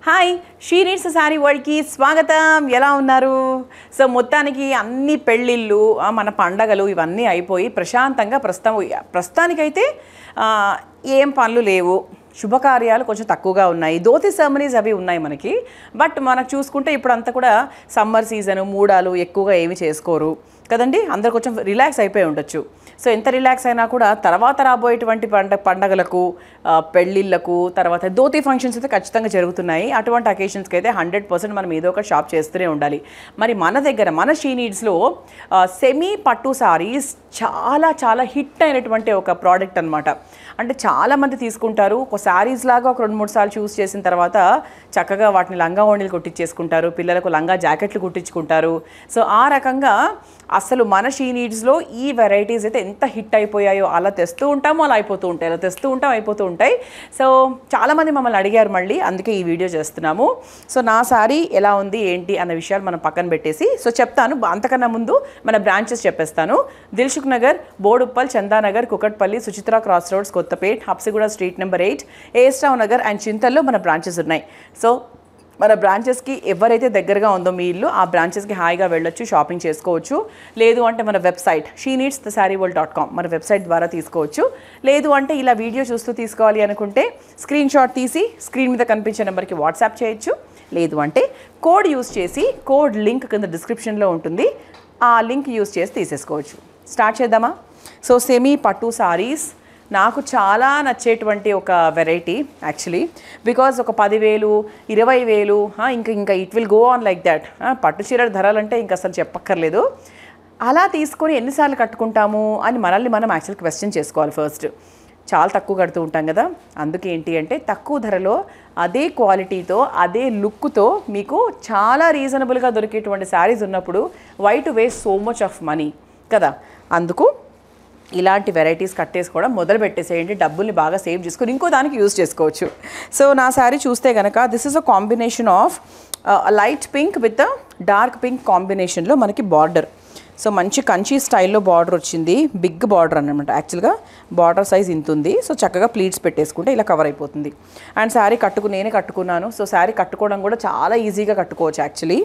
Hi she needs saree వరల్డ్కి స్వాగతం ఎలా ఉన్నారు సో మొత్తానికి అన్ని పెళ్ళిళ్ళు ఆ, మన పండగలు ఇవన్నీ అయిపోయి ప్రశాంతంగా ప్రస్తుతం ప్రస్తుతానికైతే ఆ, ఏం పనులు లేవు శుభకార్యాలు కొంచెం తక్కువగా ఉన్నాయి ధోతి సెరమనీస్ అవి ఉన్నాయి మనకి బట్ మనకు చూసుకుంటే ఇప్పుడు అంతా కూడా సమ్మర్ సీజన్ మూడాలు ఎక్కువగా ఏమి చేసుకోరు కదండి అందరు కొంచెం రిలాక్స్ అయిపోయి ఉండొచ్చు సో ఎంత రిలాక్స్ అయినా కూడా తర్వాత రాబోయేటువంటి పండ పండగలకు ఆ, పెళ్ళిళ్ళకు తర్వాత ధోతి ఫంక్షన్స్ అయితే ఖచ్చితంగా జరుగుతున్నాయి అటువంటి అకేషన్స్కి అయితే హండ్రెడ్ పర్సెంట్ మనం ఏదో ఒక షాప్ చేస్తూనే ఉండాలి మరి మన దగ్గర మన షీ నీడ్స్లో సెమీ పట్టు సారీస్ చాలా చాలా హిట్ అయినటువంటి ఒక ప్రోడక్ట్ అనమాట అంటే చాలామంది తీసుకుంటారు ఒక శారీస్ లాగా ఒక రెండు మూడు సార్లు చూస్ చేసిన తర్వాత చక్కగా వాటిని లంగా ఓణీలు కుట్టించేసుకుంటారు పిల్లలకు లంగా జాకెట్లు కుట్టించుకుంటారు సో ఆ రకంగా అసలు మన షీ నీడ్స్లో ఈ వెరైటీస్ అయితే ఎంత హిట్ అయిపోయాయో అలా తెస్తూ ఉంటాము అలా అయిపోతూ ఉంటాయి అలా తెస్తూ ఉంటాం అయిపోతూ ఉంటాయి సో చాలామంది మమ్మల్ని అడిగారు మళ్ళీ అందుకే ఈ వీడియో చేస్తున్నాము సో నా సారీ ఎలా ఉంది ఏంటి అన్న విషయాలు మనం పక్కన పెట్టేసి సో చెప్తాను అంతకన్నా ముందు మన బ్రాంచెస్ చెప్పేస్తాను Dilsukhnagar Boduppal Chandanagar Kukatpally Suchitra cross roads Kothapet Habsiguda street number eight ఏస్టావ్ నగర్ అండ్ చింతల్లో మన బ్రాంచెస్ ఉన్నాయి సో మన బ్రాంచెస్కి ఎవరైతే దగ్గరగా ఉందో మీ ఇల్లు ఆ బ్రాంచెస్కి హాయిగా వెళ్ళొచ్చు షాపింగ్ చేసుకోవచ్చు లేదు అంటే మన website she needs the saree world dot com మన వెబ్సైట్ ద్వారా తీసుకోవచ్చు లేదు అంటే ఇలా వీడియో చూస్తూ తీసుకోవాలి అనుకుంటే స్క్రీన్ షాట్ తీసి స్క్రీన్ మీద కనిపించే నెంబర్కి వాట్సాప్ చేయొచ్చు లేదు అంటే కోడ్ యూస్ చేసి కోడ్ లింక్ కింద డిస్క్రిప్షన్లో ఉంటుంది ఆ లింక్ యూస్ చేసి తీసేసుకోవచ్చు స్టార్ట్ చేద్దామా సో సెమీ పట్టు సారీస్ నాకు చాలా నచ్చేటువంటి ఒక వెరైటీ యాక్చువల్లీ బికాజ్ ఒక పదివేలు ఇరవై వేలు ఆ, ఇంకా ఇంకా it will go on like that పట్టు చీరల ధరలంటే ఇంకా అసలు చెప్పక్కర్లేదు అలా తీసుకొని ఎన్నిసార్లు కట్టుకుంటాము అని మనల్ని మనం యాక్చువల్ క్వశ్చన్ చేసుకోవాలి ఫస్ట్ చాలా తక్కువ కడుతూ ఉంటాం కదా అందుకే ఏంటి అంటే తక్కువ ధరలో అదే క్వాలిటీతో అదే లుక్తో మీకు చాలా రీజనబుల్గా దొరికేటువంటి శారీస్ ఉన్నప్పుడు why to waste so much of money కదా అందుకు ఇలాంటి వెరైటీస్ కట్టేసుకోవడం మొదలు పెట్టేసేయండి డబ్బుల్ని బాగా సేవ్ చేసుకొని ఇంకో దానికి యూజ్ చేసుకోవచ్చు సో నా శారీ చూస్తే కనుక this is a combination of light pink with dark pink కాంబినేషన్లో మనకి బార్డర్ సో మంచి కంచి స్టైల్లో బార్డర్ వచ్చింది బిగ్ బార్డర్ అనమాట యాక్చువల్గా బార్డర్ సైజ్ ఇంత ఉంది సో చక్కగా ప్లీట్స్ పెట్టేసుకుంటే ఇలా కవర్ అయిపోతుంది అండ్ శారీ కట్టుకు నేనే కట్టుకున్నాను సో శారీ కట్టుకోవడం కూడా చాలా ఈజీగా కట్టుకోవచ్చు యాక్చువల్లీ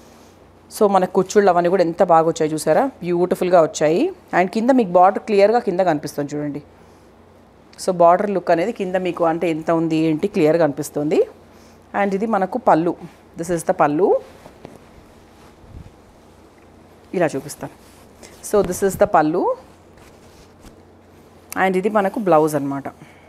సో మన కుచ్చుళ్ళు అవన్నీ కూడా ఎంత బాగా వచ్చాయి చూసారా బ్యూటిఫుల్గా వచ్చాయి అండ్ కింద మీకు బార్డర్ క్లియర్గా కింద కనిపిస్తుంది చూడండి సో బార్డర్ లుక్ అనేది కింద మీకు అంటే ఎంత ఉంది ఏంటి క్లియర్గా అనిపిస్తుంది అండ్ ఇది మనకు పళ్ళు దిస్ ఇస్ ద పళ్ళు ఇలా చూపిస్తాను సో దిస్ ఇస్ ద పళ్ళు అండ్ ఇది మనకు బ్లౌజ్ అనమాట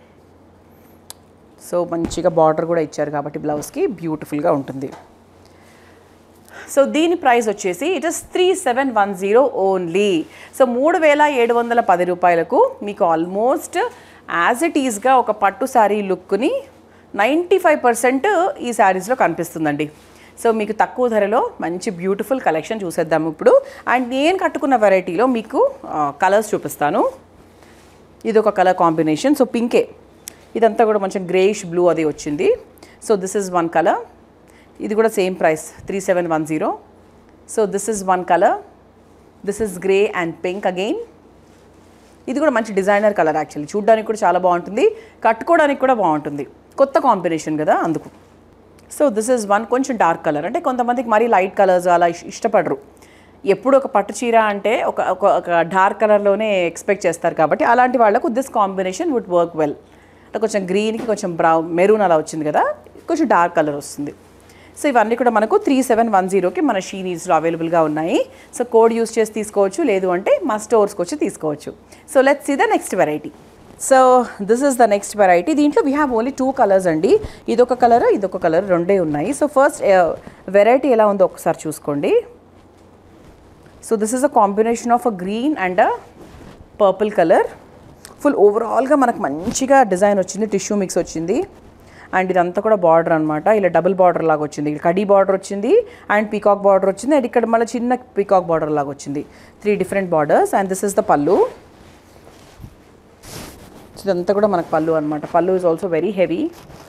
సో మంచిగా బార్డర్ కూడా ఇచ్చారు కాబట్టి బ్లౌజ్కి బ్యూటిఫుల్గా ఉంటుంది సో దీని ప్రైస్ వచ్చేసి it is three seven one zero only so మూడు వేల ఏడు వందల పది రూపాయలకు మీకు ఆల్మోస్ట్ యాజ్ ఇట్ ఈజ్గా ఒక పట్టు శారీ లుక్ని నైంటీ ఫైవ్ పర్సెంట్ ఈ శారీస్లో కనిపిస్తుందండి సో మీకు తక్కువ ధరలో మంచి బ్యూటిఫుల్ కలెక్షన్ చూసేద్దాము ఇప్పుడు అండ్ నేను కట్టుకున్న వెరైటీలో మీకు కలర్స్ చూపిస్తాను ఇది ఒక కలర్ కాంబినేషన్ సో పింకే ఇదంతా కూడా మంచి గ్రేయిష్ బ్లూ అది వచ్చింది so this is one colour ఇది కూడా same price three seven one zero so this is one colour this is grey and pink again ఇది కూడా మంచి డిజైనర్ కలర్ యాక్చువల్లీ చూడడానికి కూడా చాలా బాగుంటుంది కట్టుకోవడానికి కూడా బాగుంటుంది కొత్త కాంబినేషన్ కదా అందుకు సో దిస్ ఇస్ వన్ కొంచెం డార్క్ కలర్ అంటే కొంతమందికి మరీ లైట్ కలర్స్ అలా ఇష్- ఇష్టపడరు ఎప్పుడు ఒక పట్టు చీర అంటే ఒక ఒక ఒక డార్క్ కలర్లోనే ఎక్స్పెక్ట్ చేస్తారు కాబట్టి అలాంటి వాళ్ళకు this combination would work well అంటే కొంచెం గ్రీన్కి కొంచెం బ్రౌన్ మెరూన్ అలా వచ్చింది కదా కొంచెం డార్క్ కలర్ వస్తుంది సో ఇవన్నీ కూడా మనకు త్రీ సెవెన్ వన్ జీరోకి మన షీ నీడ్స్లో అవైలబుల్గా ఉన్నాయి సో కోడ్ యూస్ చేసి తీసుకోవచ్చు లేదు అంటే మా స్టోర్స్కి వచ్చి తీసుకోవచ్చు so let's see the next variety so this is the next variety దీంట్లో we have only two colours అండి ఇదొక కలర్ ఇదొక కలర్ రెండే ఉన్నాయి సో ఫస్ట్ వెరైటీ ఎలా ఉందో ఒకసారి చూసుకోండి so this is a combination of a green and a purple colour full ఓవరాల్గా మనకు మంచిగా డిజైన్ వచ్చింది టిష్యూ మిక్స్ వచ్చింది అండ్ ఇదంతా కూడా బార్డర్ అనమాట ఇలా డబుల్ బార్డర్ లాగా వచ్చింది ఇక్కడ కడీ బార్డర్ వచ్చింది అండ్ పీకాక్ బార్డర్ వచ్చింది అండ్ ఇక్కడ మళ్ళీ చిన్న పీకాక్ బార్డర్ లాగా వచ్చింది three different borders and this is the pallu so ఇదంతా కూడా మనకు పళ్ళు అనమాట pallu is also very heavy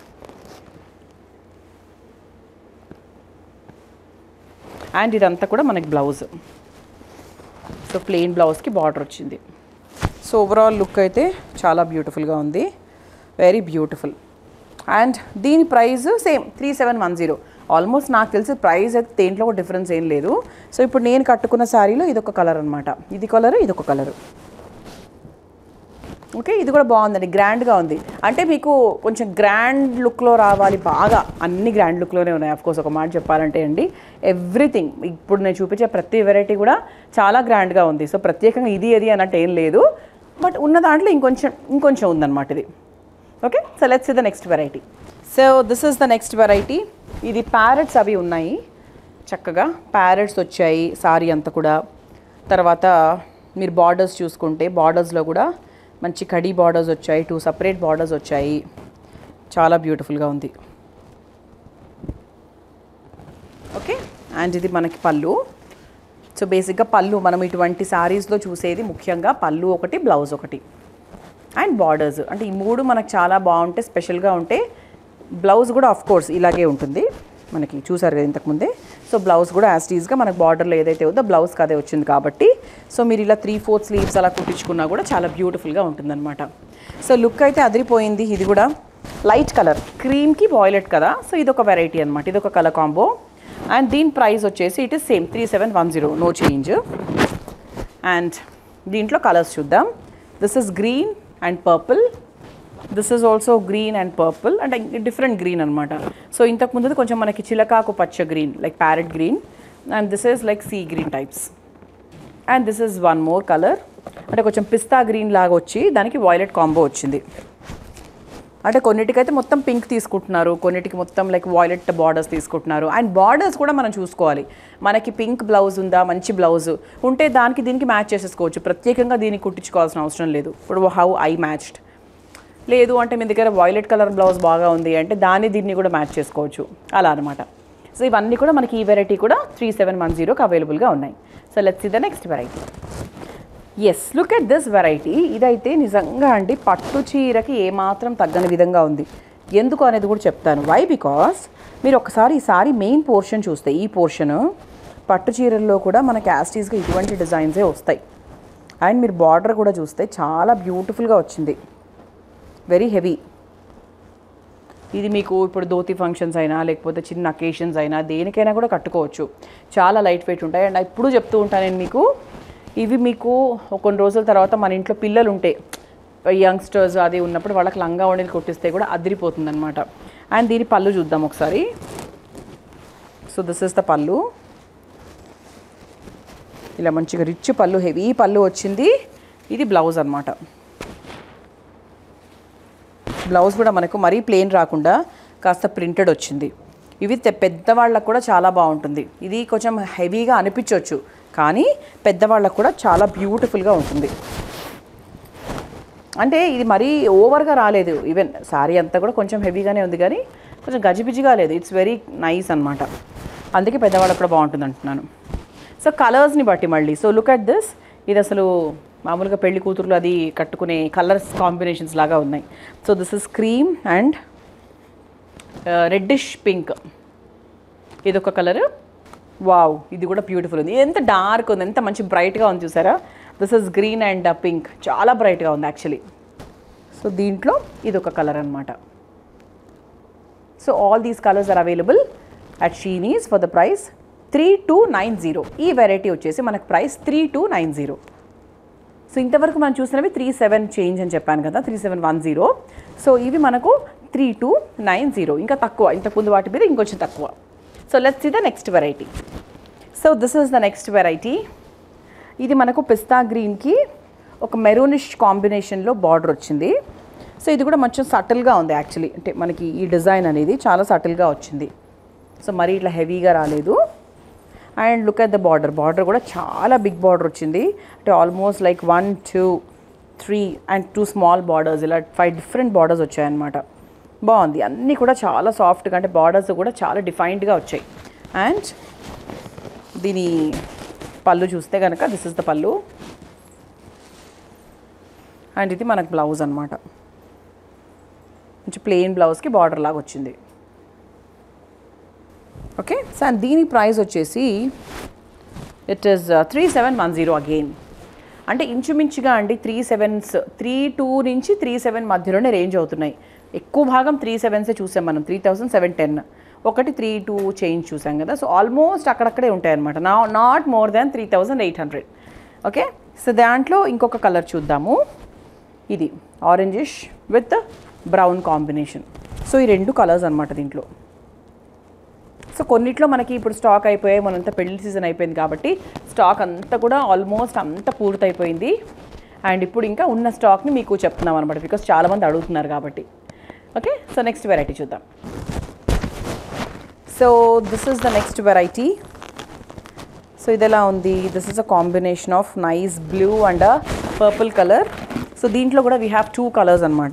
and ఇదంతా కూడా మనకి బ్లౌజ్ సో ప్లెయిన్ బ్లౌజ్కి బార్డర్ వచ్చింది సో ఓవరాల్ లుక్ అయితే చాలా బ్యూటిఫుల్గా ఉంది వెరీ బ్యూటిఫుల్ అండ్ దీని price same three seven one zero almost నాకు తెలిసి ప్రైస్ అయితే దేంట్లో కూడా డిఫరెన్స్ ఏం లేదు సో ఇప్పుడు నేను కట్టుకున్న శారీలో ఇదొక కలర్ అనమాట ఇది కలర్ ఇదొక కలర్ ఓకే ఇది కూడా బాగుందండి గ్రాండ్గా ఉంది అంటే మీకు కొంచెం గ్రాండ్ లుక్లో రావాలి బాగా అన్ని గ్రాండ్ లుక్లోనే ఉన్నాయి కోర్స్ ఒక మాట చెప్పాలంటే అండి ఎవ్రీథింగ్ ఇప్పుడు నేను చూపించే ప్రతి వెరైటీ కూడా చాలా గ్రాండ్గా ఉంది సో ప్రత్యేకంగా ఇది అది అన్నట్టు ఏం లేదు బట్ ఉన్న దాంట్లో ఇంకొంచెం ఇంకొంచెం ఉందన్నమాట ఇది okay so let's the next variety so this is the next variety ఇది ప్యారెట్స్ అవి ఉన్నాయి చక్కగా ప్యారెట్స్ వచ్చాయి సారీ అంతా కూడా తర్వాత మీరు బార్డర్స్ చూసుకుంటే బార్డర్స్లో కూడా మంచి కడీ బార్డర్స్ వచ్చాయి టూ సపరేట్ బార్డర్స్ వచ్చాయి చాలా బ్యూటిఫుల్గా ఉంది ఓకే అండ్ ఇది మనకి పళ్ళు సో బేసిక్గా పళ్ళు మనం ఇటువంటి శారీస్లో చూసేది ముఖ్యంగా పళ్ళు ఒకటి బ్లౌజ్ ఒకటి అండ్ బార్డర్స్ అంటే ఈ మూడు మనకు చాలా బాగుంటే స్పెషల్గా ఉంటే బ్లౌజ్ కూడా ఆఫ్ కోర్స్ ఇలాగే ఉంటుంది మనకి చూసారు కదా ఇంతకుముందే సో బ్లౌజ్ కూడా యాజ్ టీజ్గా మనకు బార్డర్లో ఏదైతే ఉందో బ్లౌజ్కి అదే వచ్చింది కాబట్టి సో మీరు ఇలా త్రీ ఫోర్త్ స్లీవ్స్ అలా కుట్టించుకున్నా కూడా చాలా బ్యూటిఫుల్గా ఉంటుందన్నమాట సో లుక్ అయితే అదిరిపోయింది ఇది కూడా లైట్ కలర్ క్రీమ్కి వాయిలెట్ కదా సో ఇది ఒక వెరైటీ అనమాట ఇది ఒక కలర్ కాంబో అండ్ దీని ప్రైస్ వచ్చేసి it is same three seven one zero no change and దీంట్లో కలర్స్ చూద్దాం this is green and purple this is also green and purple అంటే డిఫరెంట్ గ్రీన్ అనమాట సో ఇంతకు ముందు కొంచెం మనకి చిలకాకు పచ్చ green like parrot green and this is like sea green types and this is one more colour అంటే కొంచెం పిస్తా గ్రీన్ లాగా వచ్చి దానికి వాయిలెట్ కాంబో వచ్చింది అంటే కొన్నిటికైతే మొత్తం పింక్ తీసుకుంటున్నారు కొన్నిటికి మొత్తం లైక్ వాయిలెట్ బార్డర్స్ తీసుకుంటున్నారు అండ్ బార్డర్స్ కూడా మనం చూసుకోవాలి మనకి పింక్ బ్లౌజ్ ఉందా మంచి బ్లౌజ్ ఉంటే దానికి దీనికి మ్యాచ్ చేసేసుకోవచ్చు ప్రత్యేకంగా దీనికి కుట్టించుకోవాల్సిన అవసరం లేదు ఇప్పుడు హౌ ఐ మ్యాచ్డ్ లేదు అంటే మీ దగ్గర వాయిలెట్ కలర్ బ్లౌజ్ బాగా ఉంది అంటే దాన్ని దీన్ని కూడా మ్యాచ్ చేసుకోవచ్చు అలా అనమాట సో ఇవన్నీ కూడా మనకి ఈ వెరైటీ కూడా త్రీ సెవెన్ వన్ జీరోకి అవైలబుల్గా ఉన్నాయి so let's see the next variety yes look at this variety ఇదైతే నిజంగా అండి పట్టు చీరకి ఏమాత్రం తగ్గని విధంగా ఉంది ఎందుకు అనేది కూడా చెప్తాను వై బికాస్ మీరు ఒకసారి ఈ సారీ మెయిన్ పోర్షన్ చూస్తే ఈ పోర్షన్ పట్టు చీరల్లో కూడా మనకి యాస్టీస్గా ఇటువంటి డిజైన్సే వస్తాయి అండ్ మీరు బార్డర్ కూడా చూస్తే చాలా బ్యూటిఫుల్గా వచ్చింది వెరీ హెవీ ఇది మీకు ఇప్పుడు ధోతి ఫంక్షన్స్ అయినా లేకపోతే చిన్న అకేషన్స్ అయినా దేనికైనా కూడా కట్టుకోవచ్చు చాలా లైట్ వెయిట్ ఉంటాయి అండ్ ఇప్పుడు చెప్తూ ఉంటాను నేను మీకు ఇవి మీకు ఒక కొన్ని రోజుల తర్వాత మన ఇంట్లో పిల్లలు ఉంటే యంగ్స్టర్స్ అది ఉన్నప్పుడు వాళ్ళకి లంగా వండిలు కొట్టిస్తే కూడా అదిరిపోతుంది అనమాట అండ్ దీని పళ్ళు చూద్దాం ఒకసారి so this is the pallu ఇలా మంచిగా రిచ్ పళ్ళు హెవీ పళ్ళు వచ్చింది ఇది బ్లౌజ్ అనమాట బ్లౌజ్ కూడా మనకు మరీ ప్లెయిన్ రాకుండా కాస్త ప్రింటెడ్ వచ్చింది ఇవి తె- పెద్దవాళ్ళకు కూడా చాలా బాగుంటుంది ఇది కొంచెం హెవీగా అనిపించవచ్చు కానీ పెద్దవాళ్ళకు కూడా చాలా బ్యూటిఫుల్గా ఉంటుంది అంటే ఇది మరీ ఓవర్గా రాలేదు ఈవెన్ సారీ అంతా కూడా కొంచెం హెవీగానే ఉంది కానీ కొంచెం గజిబిజిగా లేదు ఇట్స్ వెరీ నైస్ అనమాట అందుకే పెద్దవాళ్ళకు కూడా బాగుంటుంది అంటున్నాను సో కలర్స్ని బట్టి మళ్ళీ సో లుక్ అట్ దిస్ ఇది అసలు మామూలుగా పెళ్లి కూతురులు అది కట్టుకునే కలర్స్ కాంబినేషన్స్ లాగా ఉన్నాయి so this is cream and reddish pink ఇది ఒక కలర్ వావ్ ఇది కూడా బ్యూటిఫుల్ ఉంది ఎంత డార్క్ ఉంది ఎంత మంచి బ్రైట్గా ఉంది చూసారా this is green and pink చాలా బ్రైట్గా ఉంది యాక్చువల్లీ సో దీంట్లో ఇది ఒక కలర్ అనమాట so all these colours are available at షీనీస్ for the price three two nine zero ఈ వెరైటీ వచ్చేసి మనకు price three two nine zero so ఇంతవరకు మనం చూసినవి త్రీ సెవెన్ చేంజ్ అని చెప్పాను కదా three seven one zero so ఇవి మనకు త్రీ టూ నైన్ జీరో ఇంకా తక్కువ ఇంతకుముందు వాటి మీద ఇంకొంచెం తక్కువ so let's see the next variety so this is the next variety ఇది మనకు పిస్తా గ్రీన్కి ఒక మెరూనిష్ కాంబినేషన్లో బార్డర్ వచ్చింది సో ఇది కూడా కొంచెం సటిల్గా ఉంది యాక్చువల్లీ అంటే మనకి ఈ డిజైన్ అనేది చాలా సటిల్గా వచ్చింది సో మరీ ఇట్లా హెవీగా రాలేదు and look at the border border కూడా చాలా బిగ్ బార్డర్ వచ్చింది అంటే almost like one two three and two small borders ఇలా ఫైవ్ డిఫరెంట్ బార్డర్స్ వచ్చాయన్నమాట బాగుంది అన్నీ కూడా చాలా సాఫ్ట్గా అంటే బార్డర్స్ కూడా చాలా డిఫైన్డ్గా వచ్చాయి అండ్ దీని పళ్ళు చూస్తే కనుక దిస్ ఇస్ ద పళ్ళు అండ్ ఇది మనకు బ్లౌజ్ అనమాట కొంచెం ప్లెయిన్ బ్లౌజ్కి బార్డర్ లాగా వచ్చింది ఓకే సో అండ్ దీని ప్రైస్ వచ్చేసి it is three seven one zero again అంటే ఇంచుమించుగా అండి త్రీ సెవెన్స్ త్రీ టూ నుంచి త్రీ సెవెన్ మధ్యలోనే రేంజ్ అవుతున్నాయి ఎక్కువ భాగం త్రీ సెవెన్సే చూసాం మనం త్రీ థౌసండ్ సెవెన్ టెన్ ఒకటి త్రీ టూ చేంజ్ చూసాం కదా సో ఆల్మోస్ట్ అక్కడక్కడే ఉంటాయన్నమాట నా not more than three thousand eight hundred okay so దాంట్లో ఇంకొక కలర్ చూద్దాము ఇది orangish with brown combination so ఈ రెండు కలర్స్ అనమాట దీంట్లో సో కొన్నిట్లో మనకి ఇప్పుడు స్టాక్ అయిపోయాయి మనంతా పెళ్లి సీజన్ అయిపోయింది కాబట్టి స్టాక్ అంతా కూడా ఆల్మోస్ట్ అంతా పూర్తయిపోయింది అండ్ ఇప్పుడు ఇంకా ఉన్న స్టాక్ని మీకు చెప్తున్నాం అనమాట బికాస్ చాలామంది అడుగుతున్నారు కాబట్టి ఓకే సో నెక్స్ట్ వెరైటీ చూద్దాం so this is the next variety so ఇది ఎలా ఉంది this is a combination of nice blue and purple colour so దీంట్లో కూడా వీ హ్యావ్ టూ కలర్స్ అనమాట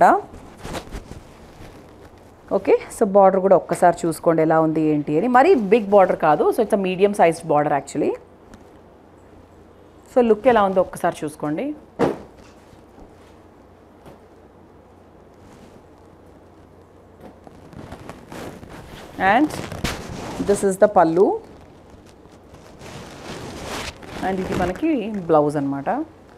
ఓకే సో బార్డర్ కూడా ఒక్కసారి చూసుకోండి ఎలా ఉంది ఏంటి అని మరీ బిగ్ బార్డర్ కాదు so it's a medium sized border actually so look ఎలా ఉందో ఒక్కసారి చూసుకోండి అండ్ దిస్ ఇస్ ద పల్లు అండ్ ఇది మనకి బ్లౌజ్ అనమాట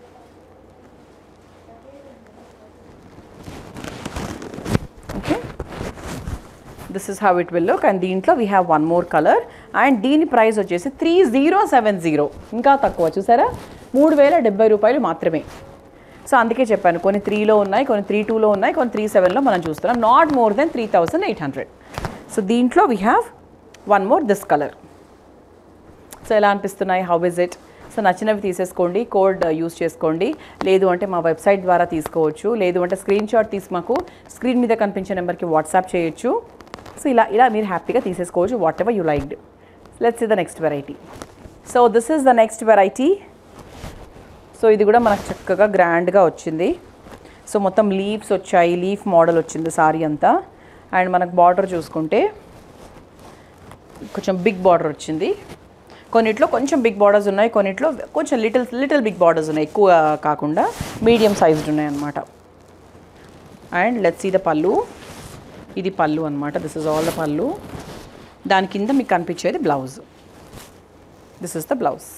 okay this is how it will look and దీంట్లో we have one more colour and దీని ప్రైస్ వచ్చేసి త్రీ జీరో సెవెన్ జీరో ఇంకా తక్కువ చూసారా మూడు వేల డెబ్బై రూపాయలు మాత్రమే సో అందుకే చెప్పాను కొన్ని త్రీలో ఉన్నాయి కొన్ని త్రీ టూలో ఉన్నాయి కొన్ని త్రీ సెవెన్లో మనం చూస్తున్నాం not more than three thousand eight hundred so దీంట్లో we have one more this colour so ఎలా అనిపిస్తున్నాయి హౌ ఇస్ ఇట్ సో నచ్చినవి తీసేసుకోండి కోడ్ యూస్ చేసుకోండి లేదు అంటే మా వెబ్సైట్ ద్వారా తీసుకోవచ్చు లేదు అంటే స్క్రీన్ షాట్ తీసి మాకు స్క్రీన్ మీద కనిపించే నెంబర్కి వాట్సాప్ చేయొచ్చు సో ఇలా ఇలా మీరు హ్యాపీగా తీసేసుకోవచ్చు whatever you liked let's ఇ the next variety so this is the next variety so ఇది కూడా మనకు చక్కగా గ్రాండ్గా వచ్చింది సో మొత్తం లీవ్స్ వచ్చాయి లీఫ్ మోడల్ వచ్చింది సారీ అంతా అండ్ మనకు బార్డర్ చూసుకుంటే కొంచెం బిగ్ బార్డర్ వచ్చింది కొన్నిట్లో కొంచెం బిగ్ బార్డర్స్ ఉన్నాయి కొన్నిట్లో కొంచెం లిటిల్ లిటిల్ బిగ్ బార్డర్స్ ఉన్నాయి ఎక్కువ కాకుండా మీడియం సైజ్డ్ ఉన్నాయి అన్నమాట అండ్ లెట్స్ సీ ద పళ్ళు ఇది పళ్ళు అనమాట దిస్ ఇస్ ఆల్ ద పళ్ళు దాని కింద మీకు కనిపించేది blouse this is the blouse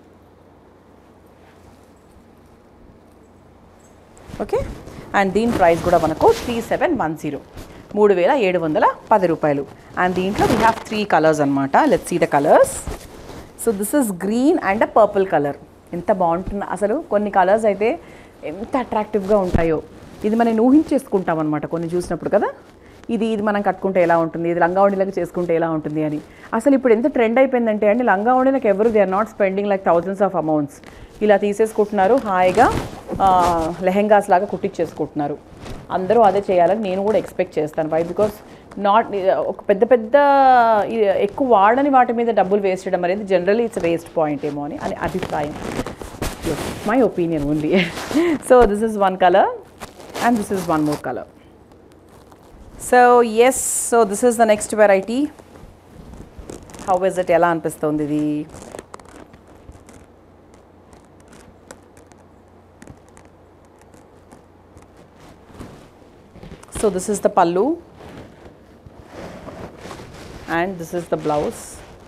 okay and దీని ప్రైస్ కూడా మనకు త్రీ సెవెన్ వన్ జీరో మూడు వేల ఏడు వందల పది రూపాయలు అండ్ దీంట్లో వీ హ్యావ్ త్రీ కలర్స్ అనమాట let see the colours so this is green and a purple colour ఎంత బాగుంటుంది అసలు కొన్ని కలర్స్ అయితే ఎంత అట్రాక్టివ్గా ఉంటాయో ఇది మనం ఊహించేసుకుంటాం అనమాట కొన్ని చూసినప్పుడు కదా ఇది ఇది మనం కట్టుకుంటే ఎలా ఉంటుంది ఇది లంగా ఓణీలకు చేసుకుంటే ఎలా ఉంటుంది అని అసలు ఇప్పుడు ఎంత ట్రెండ్ అయిపోయిందంటే అండి లంగా ఓణీలకు ఎవరు they are not spending like thousands of amounts ఇలా తీసేసుకుంటున్నారు హాయిగా ఆ, లెహెంగాస్ లాగా కుట్టించేసుకుంటున్నారు అందరూ అదే చేయాలని నేను కూడా ఎక్స్పెక్ట్ చేస్తాను వై బికాస్ నాట్ ఒక పెద్ద పెద్ద ఈ ఎక్కువ వాడని వాటి మీద డబ్బులు వేస్ట్ చేయడం అనేది జనరలీ ఇట్స్ వేస్ట్ పాయింట్ ఏమో అని అని అభిప్రాయం మై ఒపీనియన్ ఉంది so this is one colour and this is one more colour so yes so this is the next variety how is it ఎలా అనిపిస్తుంది ఇది So this is the pallu and this is the blouse.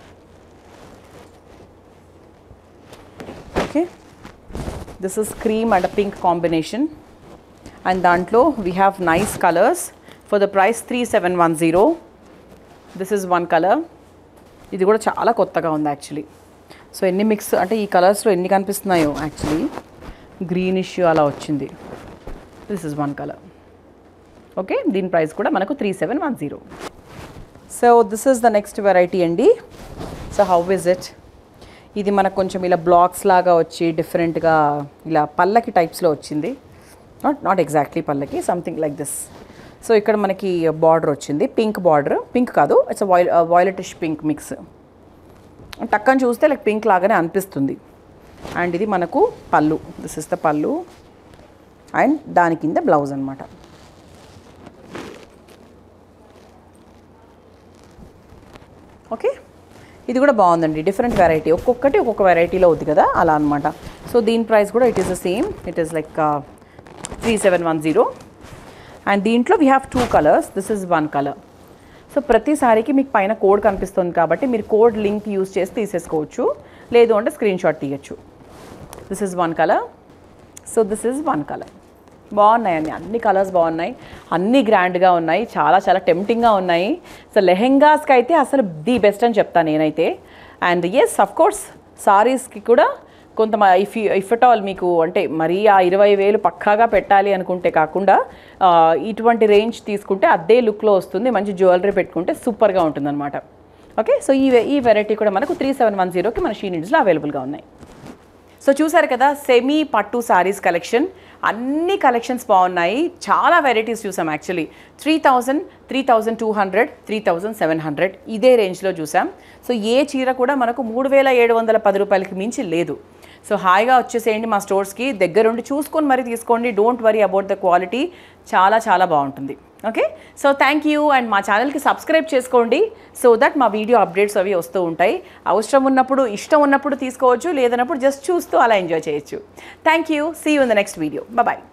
Okay. This is cream and a pink combination. And dantlo we have nice colors for the price 3710. This is one color. ఇది కూడా చాలా కొత్తగా ఉంది actually so ఎన్ని mix అంటే ఈ కలర్స్లో ఎన్ని కనిపిస్తున్నాయో యాక్చువల్లీ గ్రీనిష్ అలా వచ్చింది this is one colour okay దీని ప్రైస్ కూడా మనకు three seven one zero so this is the next variety అండి సో హౌ ఇస్ ఇట్ ఇది మనకు కొంచెం ఇలా బ్లాక్స్ లాగా వచ్చి డిఫరెంట్గా ఇలా పల్లకి టైప్స్లో వచ్చింది నాట్ నాట్ ఎగ్జాక్ట్లీ పల్లకి సంథింగ్ లైక్ దిస్ సో ఇక్కడ మనకి బార్డర్ వచ్చింది పింక్ బార్డర్ పింక్ కాదు it's violet violetish pink mix టక్కని చూస్తే లైక్ పింక్ లాగానే అనిపిస్తుంది అండ్ ఇది మనకు పళ్ళు దిస్ ఇస్ ద పళ్ళు అండ్ దాని కింద బ్లౌజ్ అనమాట ఓకే ఇది కూడా బాగుందండి డిఫరెంట్ వెరైటీ ఒక్కొక్కటి ఒక్కొక్క వెరైటీలో ఉంది కదా అలా అనమాట సో దీని ప్రైస్ కూడా it is the same it is like three seven one zero and దీంట్లో we have two colours this is one colour so ప్రతి సారీకి మీకు పైన కోడ్ కనిపిస్తుంది కాబట్టి మీరు కోడ్ లింక్ యూస్ చేసి తీసేసుకోవచ్చు లేదు అంటే స్క్రీన్ షాట్ తీయచ్చు this is one colour so this is one colour బాగున్నాయి అన్ని అన్ని కలర్స్ బాగున్నాయి అన్ని గ్రాండ్గా ఉన్నాయి చాలా చాలా టెంప్టింగ్గా ఉన్నాయి సో లెహెంగాస్కి అయితే అసలు ది బెస్ట్ అని చెప్తాను నేనైతే అండ్ ఎస్ అఫ్ కోర్స్ సారీస్కి కూడా కొంత ఇఫ్ ఇఫ్ అట్ ఆల్ మీకు అంటే మరీ ఆ ఇరవై వేలు పక్కాగా పెట్టాలి అనుకుంటే కాకుండా ఆ, ఇటువంటి రేంజ్ తీసుకుంటే అదే లుక్లో వస్తుంది మంచి జ్యువెలరీ పెట్టుకుంటే సూపర్గా ఉంటుందన్నమాట ఓకే సో ఈ వె- ఈ వెరైటీ కూడా మనకు త్రీ సెవెన్ వన్ జీరోకి మన షీ నీడ్స్లో అవైలబుల్గా ఉన్నాయి సో చూసారు కదా సెమీ పట్టు సారీస్ కలెక్షన్ అన్ని కలెక్షన్స్ బాగున్నాయి చాలా వెరైటీస్ చూసాం actually three thousand three thousand two hundred three thousand seven hundred ఇదే రేంజ్లో చూసాం సో ఏ చీర కూడా మనకు మూడు వేల ఏడు వందల పది రూపాయలకి మించి లేదు సో హాయిగా వచ్చేసేయండి మా స్టోర్స్కి దగ్గరుండి చూసుకొని మరీ తీసుకోండి don't worry about the quality చాలా చాలా బాగుంటుంది okay so thank you and మా ఛానల్కి సబ్స్క్రైబ్ చేసుకోండి సో దట్ మా వీడియో అప్డేట్స్ అవి వస్తూ ఉంటాయి అవసరం ఉన్నప్పుడు ఇష్టం ఉన్నప్పుడు తీసుకోవచ్చు లేదన్నప్పుడు జస్ట్ చూస్తూ అలా ఎంజాయ్ చేయొచ్చు thank you see you in the next video bye